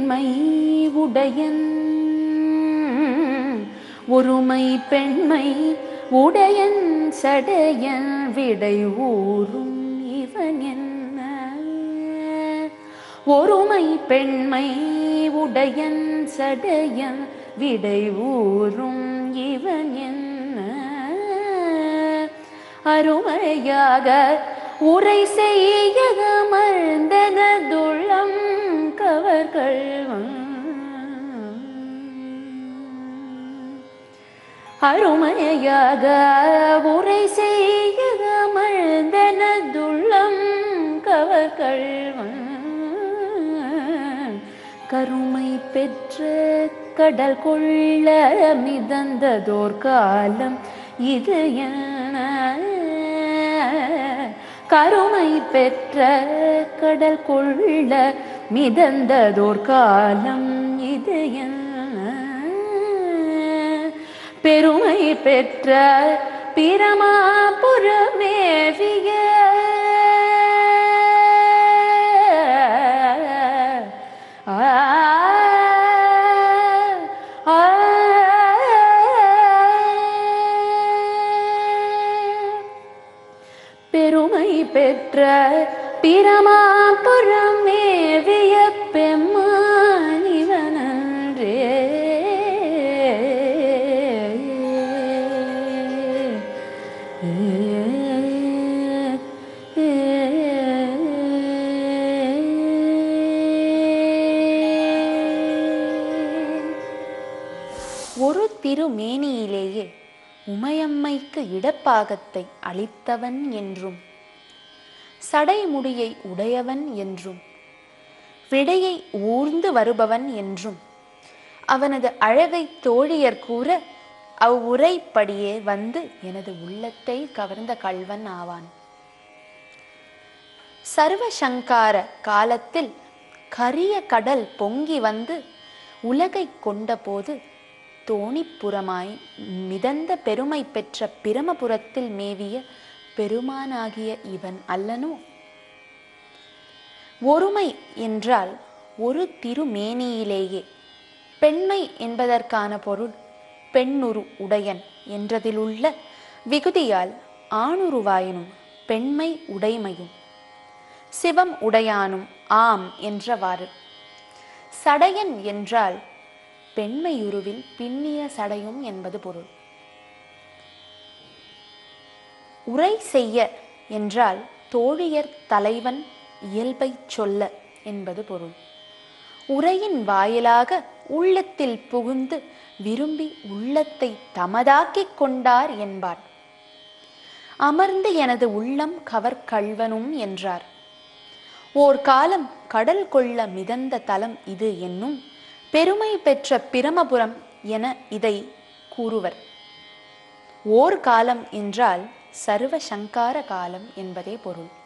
பெண்மை உடையன் ஒருமை பெண்மை உடையன் சடையன் விடை ஊரும் இவன் என்ன ஒருமை பெண்மை உடையன் சடையன் விடை ஊரும் இவன் என்ன அருமையாக உரை செய்ய மர்ந்தனதுள்ளம் கவர்கள் அருமையாக உரை செய்ய மர்ந்தனதுள்ளம் கவர்கள் கருமை பெற்ற கடல் கொள்ள மிதந்ததோர் காலம் இது என கருமை பெற்ற கடல் கொள்ள மிதந்ததோர் காலம் இது என பெருமை பெற்ற பிரமாபுரமேவிய ஆ ஆ பெருமை பெற்ற பிரமாபுரமேவிய பெம்மானிவனன்றே ஒரு திருமேனியிலேயே உமையம்மைக்கு இடப்பாகத்தை அளித்தவன் என்றும் சடைமுடியை உடையவன் என்றும் விடையை ஊர்ந்து வருபவன் என்றும் அவனது அழகை தோழியர் கூற அவ்வுரைப்படியே வந்து எனது உள்ளத்தை கவர்ந்த கள்வன் ஆவான் சர்வசங்கார காலத்தில் கரிய கடல் பொங்கி வந்து உலகை கொண்டபோது தோணிப்புறமாய் மிதந்த பெருமை பெற்ற பிரமபுரத்தில் மேவிய பெருமானாகிய இவன் அல்லனோ ஒருமை என்றால் ஒரு திருமேனியிலேயே பெண்மை என்பதற்கான பொருள் பெண்ணுரு உடையன் என்றதிலுள்ள விகுதியால் ஆணுருவாயினும் பெண்மை உடைமையும் சிவம் உடையானும் ஆம் என்றவாறு சடையன் என்றால் பெண்மையுருவில் பின்னிய சடையும் என்பது பொருள் உரை செய்ய என்றால் தோழியர் தலைவன் இயல்பை சொல்ல என்பது பொருள் உரையின் வாயிலாக உள்ளத்தில் புகுந்து விரும்பி உள்ளத்தை தமதாக்கிக் கொண்டார் என்பார் அமர்ந்து எனது உள்ளம் கவர் கள்வனும் என்றார் ஓர் காலம் கடல் கொள்ள மிதந்த தலம் இது என்னும் பெருமை பெற்ற பிரமபுரம் என இதை கூறுவர் ஓர் காலம் என்றால் சர்வ சங்கார காலம் என்பதே பொருள்